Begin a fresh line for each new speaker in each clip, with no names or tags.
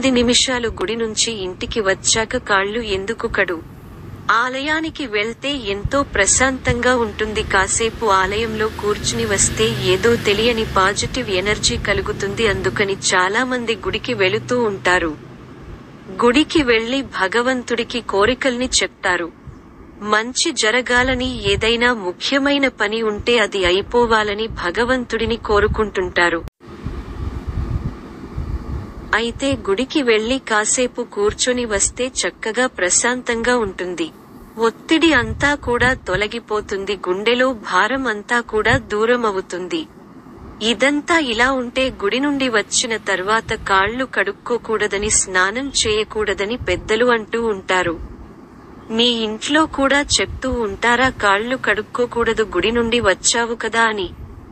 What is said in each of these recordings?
ఎనిమిది నిమిషాలు గుడి నుంచి ఇంటికి వచ్చాక కాళ్ళు ఎందుకు కడు ఆలయానికి వెళ్తే ఎంతో ప్రశాంతంగా ఉంటుంది కాసేపు ఆలయంలో కూర్చుని వస్తే ఏదో తెలియని పాజిటివ్ ఎనర్జీ కలుగుతుంది అందుకని చాలా మంది గుడికి వెళుతూ ఉంటారు గుడికి వెళ్లి భగవంతుడికి కోరికల్ని చెప్తారు మంచి జరగాలని ఏదైనా ముఖ్యమైన పని ఉంటే అది అయిపోవాలని భగవంతుడిని కోరుకుంటుంటారు అయితే గుడికి వెళ్లి కాసేపు కూర్చొని వస్తే చక్కగా ప్రశాంతంగా ఉంటుంది ఒత్తిడి అంతా కూడా తొలగిపోతుంది గుండెలో భారం అంతా కూడా దూరం అవుతుంది ఇదంతా ఇలా ఉంటే గుడి నుండి వచ్చిన తర్వాత కాళ్ళు కడుక్కోకూడదని స్నానం చేయకూడదని పెద్దలు అంటూ ఉంటారు మీ ఇంట్లో కూడా చెప్తూ ఉంటారా కాళ్ళు కడుక్కోకూడదు గుడి నుండి వచ్చావు కదా అని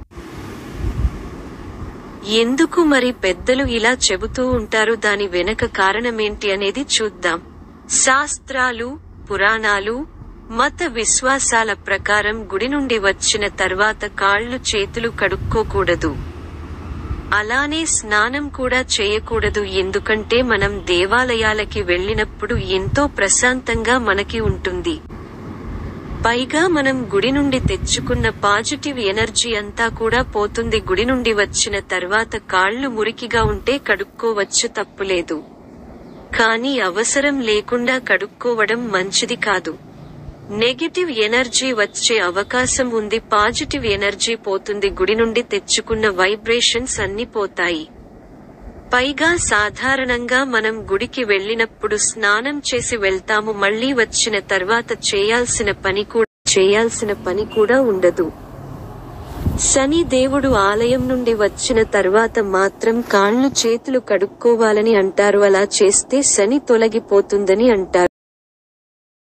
ఎందుకు మరి పెద్దలు ఇలా చెబుతూ ఉంటారు దాని వెనక కారణమేంటి అనేది చూద్దాం శాస్త్రాలు పురాణాలు మత విశ్వాసాల ప్రకారం గుడి నుండి వచ్చిన తర్వాత కాళ్ళు చేతులు కడుక్కోకూడదు అలానే స్నానం కూడా చేయకూడదు ఎందుకంటే మనం దేవాలయాలకి వెళ్ళినప్పుడు ఎంతో ప్రశాంతంగా మనకి ఉంటుంది పైగా మనం గుడి నుండి తెచ్చుకున్న పాజిటివ్ ఎనర్జీ అంతా కూడా పోతుంది గుడి నుండి వచ్చిన తర్వాత కాళ్ళు మురికిగా ఉంటే కడుక్కోవచ్చు తప్పులేదు కానీ అవసరం లేకుండా కడుక్కోవడం మంచిది కాదు నెగటివ్ ఎనర్జీ వచ్చే అవకాశం ఉంది పాజిటివ్ ఎనర్జీ పోతుంది గుడి నుండి తెచ్చుకున్న వైబ్రేషన్స్ అన్ని పోతాయి పైగా సాధారణంగా మనం గుడికి వెళ్ళినప్పుడు స్నానం చేసి వెళ్తాము మళ్ళీ వచ్చిన తర్వాత చేయాల్సిన పని కూడా చేయాల్సిన పని కూడా ఉండదు శని దేవుడు ఆలయం నుండి వచ్చిన తర్వాత మాత్రం కాళ్ళు చేతులు కడుక్కోవాలని అంటారు అలా చేస్తే శని తొలగిపోతుందని అంటారు